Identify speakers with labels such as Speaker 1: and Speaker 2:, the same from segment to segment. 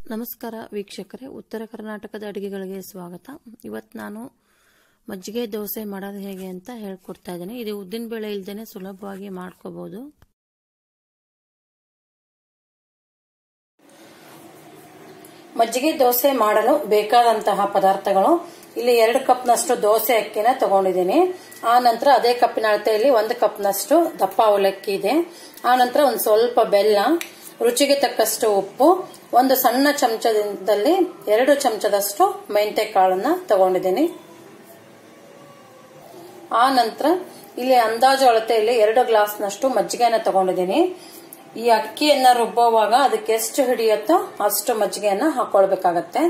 Speaker 1: ನಮಸ್ಕಾರ ವೀಕ್ಷಕರೇ ಉತ್ತರ ಕರ್ನಾಟಕದ ಅಡುಗೆಗಳಿಗೆ ಸ್ವಾಗತ ಇವತ್ತು ನಾನು ಮಜ್ಜಿಗೆ ದೋಸೆ ಮಾಡೋದು ಹೇಗೆ ಅಂತ ಹೇಳ್ಕೊಡ್ತಾ ಇದ್ದೀನಿ ಇದು ಉದ್ದಿನ ಬೇಳೆ ಇಲ್ದೇನೆ ಸುಲಭವಾಗಿ ಮಾಡ್ಕೋಬಹುದು
Speaker 2: ಮಜ್ಜಿಗೆ ದೋಸೆ ಮಾಡಲು ಬೇಕಾದಂತಹ ಪದಾರ್ಥಗಳು ಇಲ್ಲಿ ಎರಡು ಕಪ್ನಷ್ಟು ದೋಸೆ ಅಕ್ಕಿನ ತಗೊಂಡಿದ್ದೀನಿ ಆ ನಂತರ ಅದೇ ಕಪ್ಪಿನ ಅಳತೆಯಲ್ಲಿ ಒಂದು ಕಪ್ನಷ್ಟು ದಪ್ಪ ಅವಲಕ್ಕಿ ಇದೆ ಆ ನಂತರ ಒಂದು ಸ್ವಲ್ಪ ಬೆಲ್ಲ ರುಚಿಗೆ ತಕ್ಕಷ್ಟು ಉಪ್ಪು ಒಂದು ಸಣ್ಣ ಚಮಚದಲ್ಲಿ ಎರಡು ಚಮಚದಷ್ಟು ಮೆಂತೆ ಕಾಳನ್ನ ತಗೊಂಡಿದ್ದೀನಿ ಆ ನಂತರ ಇಲ್ಲಿ ಅಂದಾಜು ಅಳತೆಯಲ್ಲಿ ಎರಡು ಗ್ಲಾಸ್ನಷ್ಟು ಮಜ್ಜಿಗೆನ ತಗೊಂಡಿದ್ದೀನಿ ಈ ಅಕ್ಕಿಯನ್ನ ರುಬ್ಬೋವಾಗ ಅದಕ್ಕೆ ಎಷ್ಟು ಹಿಡಿಯುತ್ತೋ ಅಷ್ಟು ಮಜ್ಜಿಗೆಯನ್ನ ಹಾಕೊಳ್ಬೇಕಾಗತ್ತೆ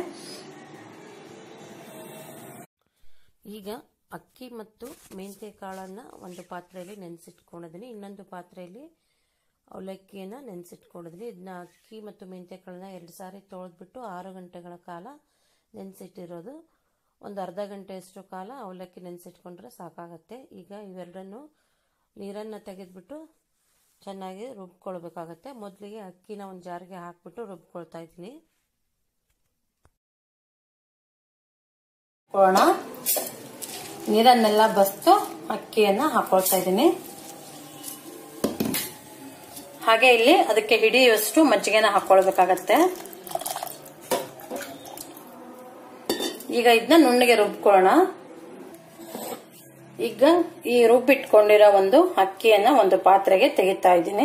Speaker 1: ಈಗ ಅಕ್ಕಿ ಮತ್ತು ಮೆಂತೆ ಕಾಳನ್ನು ಒಂದು ಪಾತ್ರೆಯಲ್ಲಿ ನೆನೆಸಿಟ್ಕೊಂಡಿದ್ದೀನಿ ಇನ್ನೊಂದು ಪಾತ್ರೆಯಲ್ಲಿ ಅವಲಕ್ಕಿಯನ್ನು ನೆನೆಸಿಟ್ಕೊಂಡಿದ್ದೀನಿ ಇದನ್ನ ಅಕ್ಕಿ ಮತ್ತು ಮೆಂತೆ ಕಾಳನ್ನ ಎರಡು ಸಾರಿ ತೊಳೆದ್ಬಿಟ್ಟು ಆರು ಗಂಟೆಗಳ ಕಾಲ ನೆನೆಸಿಟ್ಟಿರೋದು ಒಂದು ಅರ್ಧ ಗಂಟೆಯಷ್ಟು ಕಾಲ ಅವಲಕ್ಕಿ ನೆನೆಸಿಟ್ಕೊಂಡ್ರೆ ಸಾಕಾಗತ್ತೆ ಈಗ ಇವೆರಡನ್ನು ನೀರನ್ನು ತೆಗೆದ್ಬಿಟ್ಟು ಚೆನ್ನಾಗಿ ರುಬ್ಕೊಳ್ಬೇಕಾಗತ್ತೆ ಮೊದಲಿಗೆ ಅಕ್ಕಿನ ಒಂದು ಜಾರಿಗೆ ಹಾಕ್ಬಿಟ್ಟು ರುಬ್ಕೊಳ್ತಾ ಇದ್ದೀನಿ
Speaker 2: ನೀರನ್ನೆಲ್ಲ ಬಸ್ತು ಅಕ್ಕಿಯನ್ನ ಹಾಕೊಳ್ತಾ ಇದ್ದೀನಿ ಹಾಗೆ ಇಲ್ಲಿ ಅದಕ್ಕೆ ಹಿಡಿಯುವಷ್ಟು ಮಜ್ಜಿಗೆನ ಹಾಕೊಳ್ಬೇಕಾಗತ್ತೆ ಈಗ ಇದನ್ನ ನುಣ್ಣಗೆ ರುಬ್ಕೊಳ್ಳೋಣ ಈಗ ಈ ರುಬ್ಬಿಟ್ಕೊಂಡಿರೋ ಒಂದು ಅಕ್ಕಿಯನ್ನ ಒಂದು ಪಾತ್ರೆಗೆ ತೆಗಿತಾ ಇದ್ದೀನಿ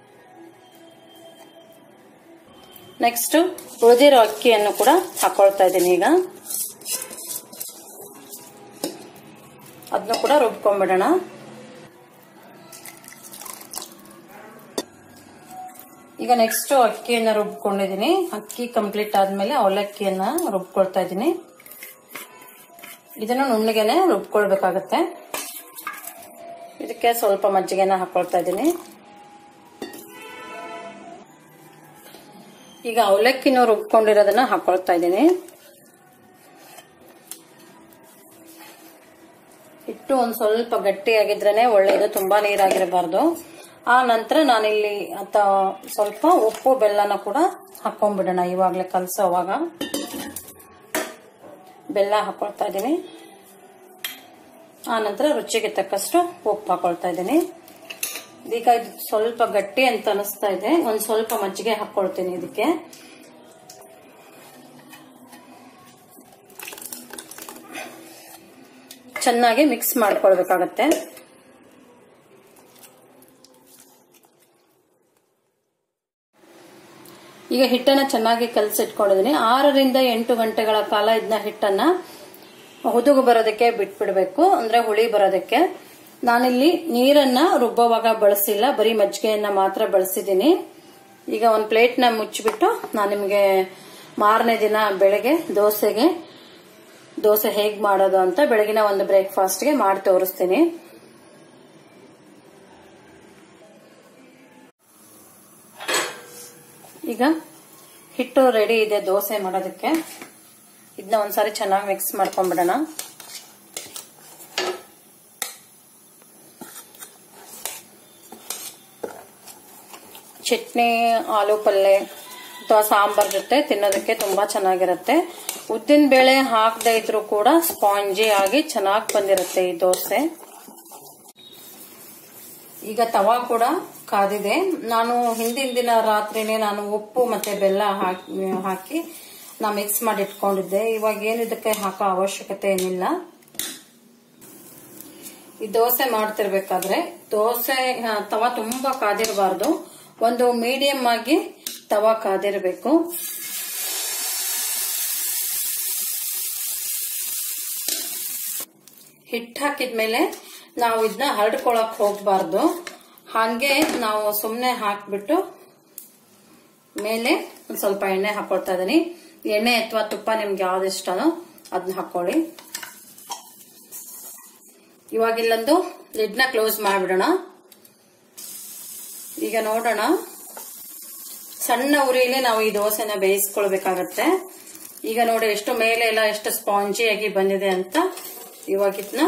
Speaker 2: ನೆಕ್ಸ್ಟ್ ಉಳಿದಿರೋ ಅಕ್ಕಿಯನ್ನು ಕೂಡ ಹಾಕೊಳ್ತಾ ಇದ್ದೀನಿ ಈಗ ಅದನ್ನು ಕೂಡ ರುಬ್ಕೊಂಡ್ಬಿಡೋಣ ಈಗ ನೆಕ್ಸ್ಟ್ ಅಕ್ಕಿಯನ್ನ ರುಬ್ಕೊಂಡಿದ್ದೀನಿ ಅಕ್ಕಿ ಕಂಪ್ಲೀಟ್ ಆದ್ಮೇಲೆ ಅವಲಕ್ಕಿಯನ್ನ ರುಬ್ಕೊಳ್ತಾ ಇದ್ದೀನಿ ಇದನ್ನು ನುಣ್ಣಗೆನೆ ರುಬ್ಕೊಳ್ಬೇಕಾಗತ್ತೆ ಇದಕ್ಕೆ ಸ್ವಲ್ಪ ಮಜ್ಜಿಗೆನ ಹಾಕೊಳ್ತಾ ಇದ್ದೀನಿ ಈಗ ಅವಲಕ್ಕಿನೂ ರುಬ್ಕೊಂಡಿರೋದನ್ನ ಹಾಕೊಳ್ತಾ ಇದ್ದೀನಿ ಹಿಟ್ಟು ಒಂದ್ ಸ್ವಲ್ಪ ಗಟ್ಟಿಯಾಗಿದ್ರೇನೆ ಒಳ್ಳೇದು ತುಂಬಾ ನೀರಾಗಿರಬಾರ್ದು ಆ ನಂತರ ನಾನಿಲ್ಲಿ ಅತ ಸ್ವಲ್ಪ ಉಪ್ಪು ಬೆಲ್ಲನ ಕೂಡ ಹಾಕೊಂಡ್ಬಿಡೋಣ ಇವಾಗ್ಲೇ ಕಲಸೋವಾಗ ಬೆಲ್ಲ ಹಾಕೊಳ್ತಾ ಇದ್ದೀನಿ ಆ ನಂತರ ರುಚಿಗೆ ತಕ್ಕಷ್ಟು ಉಪ್ಪು ಹಾಕೊಳ್ತಾ ಇದ್ದೀನಿ ಈಗ ಇದು ಸ್ವಲ್ಪ ಗಟ್ಟಿ ಅಂತ ಅನಿಸ್ತಾ ಇದೆ ಒಂದ್ ಸ್ವಲ್ಪ ಮಜ್ಜಿಗೆ ಹಾಕೊಳ್ತೀನಿ ಇದಕ್ಕೆ ಚೆನ್ನಾಗಿ ಮಿಕ್ಸ್ ಮಾಡ್ಕೊಳ್ಬೇಕಾಗತ್ತೆ ಈಗ ಹಿಟ್ಟನ್ನ ಚೆನ್ನಾಗಿ ಕಲಸಿಟ್ಕೊಂಡಿದ್ದೀನಿ ಆರರಿಂದ ಎಂಟು ಗಂಟೆಗಳ ಕಾಲ ಇದನ್ನ ಹಿಟ್ಟನ್ನ ಹುದುಗು ಬರೋದಕ್ಕೆ ಬಿಟ್ಬಿಡ್ಬೇಕು ಅಂದ್ರೆ ಹುಳಿ ಬರೋದಕ್ಕೆ ನಾನಿಲ್ಲಿ ನೀರನ್ನ ರುಬ್ಬುವಾಗ ಬಳಸಿಲ್ಲ ಬರೀ ಮಜ್ಜಿಗೆಯನ್ನ ಮಾತ್ರ ಬಳಸಿದ್ದೀನಿ ಈಗ ಒಂದು ಪ್ಲೇಟ್ನ ಮುಚ್ಚಿಬಿಟ್ಟು ನಾನು ನಿಮಗೆ ಮಾರನೇ ದಿನ ಬೆಳಗ್ಗೆ ದೋಸೆಗೆ ದೋಸೆ ಹೇಗ್ ಮಾಡೋದು ಅಂತ ಬೆಳಗಿನ ಒಂದು ಬ್ರೇಕ್ಫಾಸ್ಟ್ಗೆ ಮಾಡಿ ತೋರಿಸ್ತೀನಿ ಈಗ ಹಿಟ್ಟು ರೆಡಿ ಇದೆ ದೋಸೆ ಮಾಡೋದಕ್ಕೆ ಇದನ್ನ ಒಂದ್ಸಾರಿ ಚೆನ್ನಾಗಿ ಮಿಕ್ಸ್ ಮಾಡ್ಕೊಂಡ್ಬಿಡೋಣ ಚಟ್ನಿ ಆಲೂ ಪಲ್ಯ ಅಥವಾ ಸಾಂಬಾರ್ ಜೊತೆ ತಿನ್ನೋದಕ್ಕೆ ತುಂಬಾ ಚೆನ್ನಾಗಿರುತ್ತೆ ಉದ್ದಿನ ಬೇಳೆ ಹಾಕದೇ ಇದ್ರೂ ಕೂಡ ಸ್ಪಾಂಜಿ ಆಗಿ ಚೆನ್ನಾಗಿ ಬಂದಿರುತ್ತೆ ಈ ದೋಸೆ ಈಗ ತವಾ ಕೂಡ ಕಾದಿದೆ ನಾನು ಹಿಂದಿನ ದಿನ ರಾತ್ರಿನೇ ನಾನು ಉಪ್ಪು ಮತ್ತೆ ಬೆಲ್ಲ ಹಾಕಿ ಹಾಕಿ ನಾ ಮಿಕ್ಸ್ ಮಾಡಿ ಇಟ್ಕೊಂಡಿದ್ದೆ ಇವಾಗ ಏನು ಇದಕ್ಕೆ ಹಾಕೋ ಅವಶ್ಯಕತೆ ಏನಿಲ್ಲ ಈ ದೋಸೆ ಮಾಡ್ತಿರ್ಬೇಕಾದ್ರೆ ದೋಸೆ ತವಾ ತುಂಬಾ ಕಾದಿರಬಾರ್ದು ಒಂದು ಮೀಡಿಯಂ ಆಗಿ ತವಾ ಕಾದಿರಬೇಕು ಹಿಟ್ಟು ಹಾಕಿದ್ಮೇಲೆ ನಾವು ಇದನ್ನ ಹರಡ್ಕೊಳಕ್ ಹೋಗ್ಬಾರ್ದು ಹಾಗೆ ನಾವು ಸುಮ್ಮನೆ ಹಾಕ್ಬಿಟ್ಟು ಮೇಲೆ ಒಂದ್ ಸ್ವಲ್ಪ ಎಣ್ಣೆ ಹಾಕೊಳ್ತಾ ಇದೀನಿ ಎಣ್ಣೆ ಅಥವಾ ತುಪ್ಪ ನಿಮ್ಗೆ ಯಾವ್ದು ಇಷ್ಟನೋ ಅದನ್ನ ಹಾಕೊಳ್ಳಿ ಇವಾಗ ಇಲ್ಲೊಂದು ಲಿಡ್ನ ಕ್ಲೋಸ್ ಮಾಡಿಬಿಡೋಣ ಈಗ ನೋಡೋಣ ಸಣ್ಣ ಉರಿಯಲ್ಲಿ ನಾವು ಈ ದೋಸೆನ ಬೇಯಿಸ್ಕೊಳ್ಬೇಕಾಗತ್ತೆ ಈಗ ನೋಡಿ ಎಷ್ಟು ಮೇಲೆ ಎಲ್ಲ ಎಷ್ಟು ಸ್ಪಾಂಜಿಯಾಗಿ ಬಂದಿದೆ ಅಂತ ಇವಾಗ ಇದನ್ನ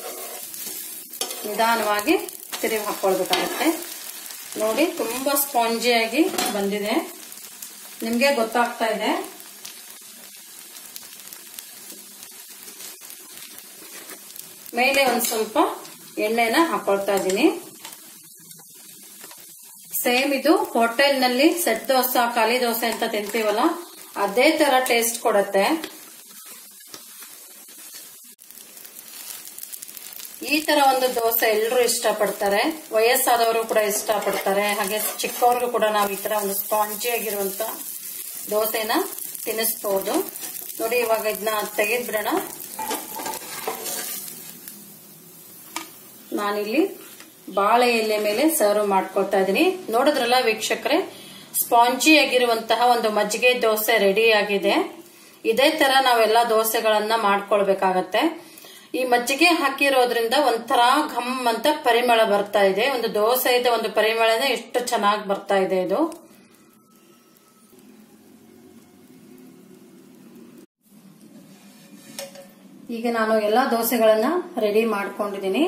Speaker 2: ನಿಧಾನವಾಗಿ ತಿರುಗಿ ಹಾಕೊಳ್ಬೇಕಾಗತ್ತೆ ನೋಡಿ ತುಂಬಾ ಸ್ಪಾಂಜಿಯಾಗಿ ಬಂದಿದೆ ನಿಮ್ಗೆ ಗೊತ್ತಾಗ್ತಾ ಇದೆ ಮೇಲೆ ಒಂದ್ ಸ್ವಲ್ಪ ಎಣ್ಣೆನ ಹಾಕೊಳ್ತಾ ಇದ್ದೀನಿ ಸೇಮ್ ಇದು ಹೋಟೆಲ್ ನಲ್ಲಿ ಸೆಟ್ ದೋಸೆ ಖಾಲಿ ದೋಸೆ ಅಂತ ತಿಂತೀವಲ್ಲ ಅದೇ ತರ ಟೇಸ್ಟ್ ಕೊಡತ್ತೆ ಈ ತರ ಒಂದು ದೋಸೆ ಎಲ್ಲರೂ ಇಷ್ಟಪಡ್ತಾರೆ ವಯಸ್ಸಾದವರು ಕೂಡ ಇಷ್ಟಪಡ್ತಾರೆ ಹಾಗೆ ಚಿಕ್ಕವ್ರಿಗೂ ಕೂಡ ನಾವು ಈ ತರ ಒಂದು ಸ್ಪಾಂಜಿ ಆಗಿರುವಂತ ದೋಸೆನ ತಿನ್ನಿಸ್ಬಹುದು ನೋಡಿ ಇವಾಗ ಇದನ್ನ ತೆಗೆದ್ಬಿಡೋಣ ನಾನಿಲ್ಲಿ ಬಾಳೆ ಎಲೆ ಮೇಲೆ ಸರ್ವ್ ಮಾಡ್ಕೊಳ್ತಾ ಇದ್ದೀನಿ ನೋಡಿದ್ರಲ್ಲ ವೀಕ್ಷಕರೇ ಸ್ಪಾಂಜಿ ಆಗಿರುವಂತಹ ಒಂದು ಮಜ್ಜಿಗೆ ದೋಸೆ ರೆಡಿ ಆಗಿದೆ ಇದೇ ತರ ನಾವೆಲ್ಲ ದೋಸೆಗಳನ್ನ ಮಾಡ್ಕೊಳ್ಬೇಕಾಗತ್ತೆ ಈ ಮಜ್ಜಿಗೆ ಹಾಕಿರೋದ್ರಿಂದ ಒಂಥರ ಘಮ್ ಅಂತ ಪರಿಮಳ ಬರ್ತಾ ಇದೆ ಒಂದು ದೋಸೆದ ಒಂದು ಪರಿಮಳನೇ ಎಷ್ಟು ಚೆನ್ನಾಗಿ ಬರ್ತಾ ಇದೆ ಇದು ಈಗ ನಾನು ಎಲ್ಲಾ ದೋಸೆಗಳನ್ನ ರೆಡಿ ಮಾಡ್ಕೊಂಡಿದ್ದೀನಿ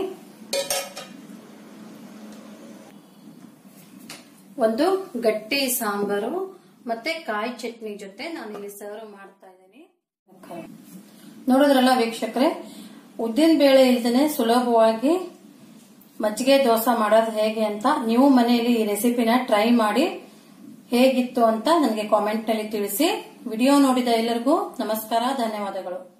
Speaker 2: ಒಂದು ಗಟ್ಟಿ ಸಾಂಬಾರು ಮತ್ತೆ ಕಾಯಿ ಚಟ್ನಿ ಜೊತೆ ನಾನು ಇಲ್ಲಿ ಸರ್ವ್ ಮಾಡ್ತಾ ಇದ್ದೀನಿ ನೋಡಿದ್ರಲ್ಲ ವೀಕ್ಷಕರೇ ಉದ್ದಿನ ಬೇಳೆ ಇಲ್ದೇನೆ ಸುಲಭವಾಗಿ ಮಜ್ಜಿಗೆ ದೋಸೆ ಮಾಡೋದು ಹೇಗೆ ಅಂತ ನೀವು ಮನೆಯಲ್ಲಿ ಈ ರೆಸಿಪಿನ ಟ್ರೈ ಮಾಡಿ ಹೇಗಿತ್ತು ಅಂತ ನನಗೆ ಕಾಮೆಂಟ್ ನಲ್ಲಿ ತಿಳಿಸಿ ವಿಡಿಯೋ ನೋಡಿದ ಎಲ್ಲರಿಗೂ ನಮಸ್ಕಾರ ಧನ್ಯವಾದಗಳು